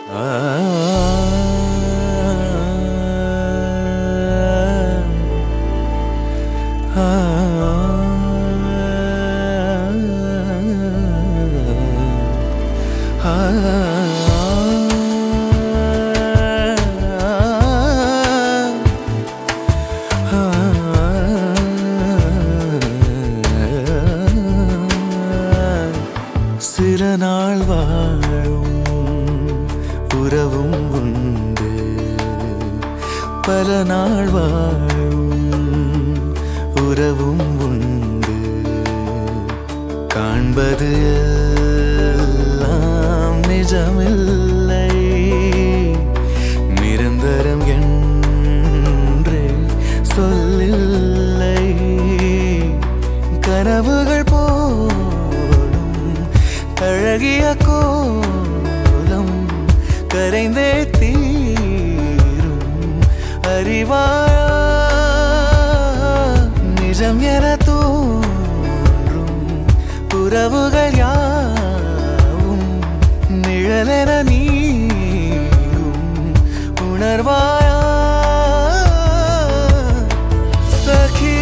சில நாள் வாழும் உறவும் உண்டு பல நாள் வாழும் உறவும் உண்டு காண்பது எல்லாம் நிஜமில்லை நிரந்தரம் என்றே சொல்லில்லை கனவுகள் போலும் அழகிய கோலம் கரைந்தே தீரும் அறிவாயா நிஜம் என தோன்றும் உறவுகள் யாவும் நிழலென நீங்கும் உணர்வாயா சகி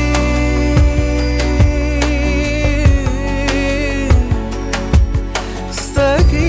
சகி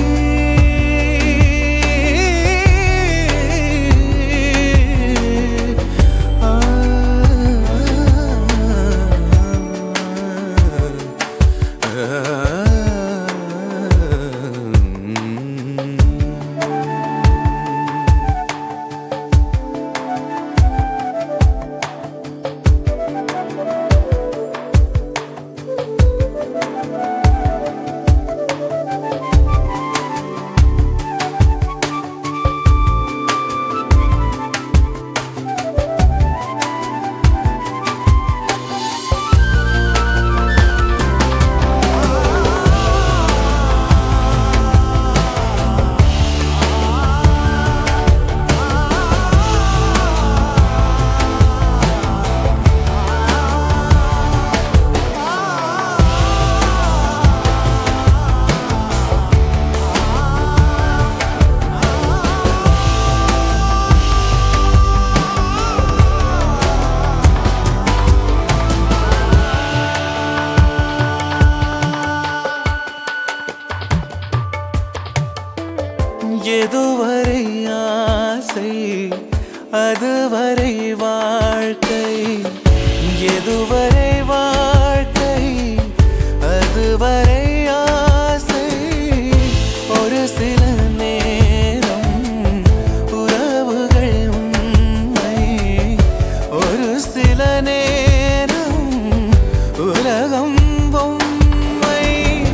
எதுவரை ஆசை அதுவரை வாழ்க்கை எதுவரை வாழ்க்கை அதுவரை ஆசை ஒரு சில நேரம் உறவுகள் உண்மை ஒரு சில நேரம் உலகம் பொம்மை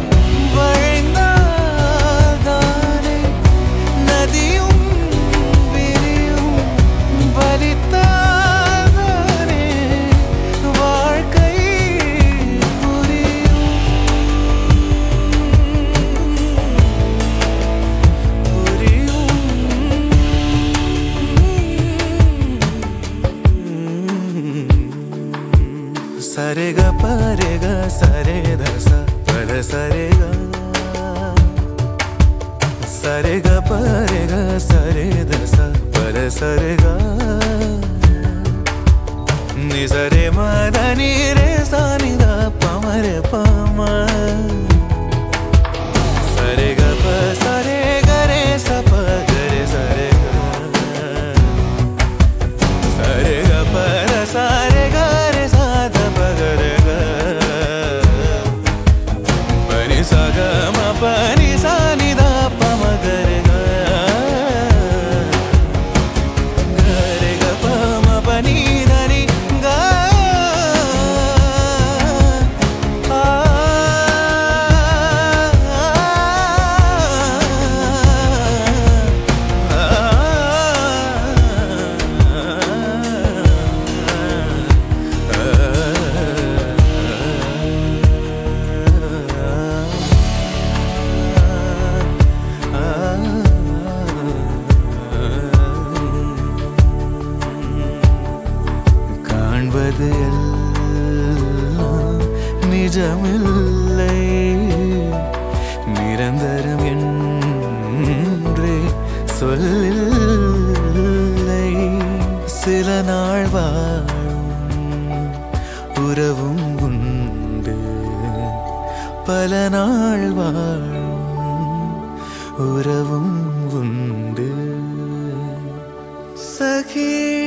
வழிந்தால்தானே நதியும் விரியும் வலித்தால்தானே வாழ்க்கை புரியும் புரியும் சரிக பரிக சரே தச பர சரிக சரிக பரிக சரே தச பர சரிக நிசரே மதனி ரே சானித பமர பம சரே க ப சரே கரே ச ப கரே சரே க சரே க ப ர சரே க ரே ச த ப க ரே க ப ni sa ga ma pa ni sa ni da pa ma ga re ga ga re ga pa ma pa ni da ni ga ah காண்பது எல்லாம் நிஜமில்லை நிரந்தரம் என்றே சொல்லை சில நாள் வாழும் உறவும் உண்டு பல நாள் வாழும் உறவும் உண்டு சகி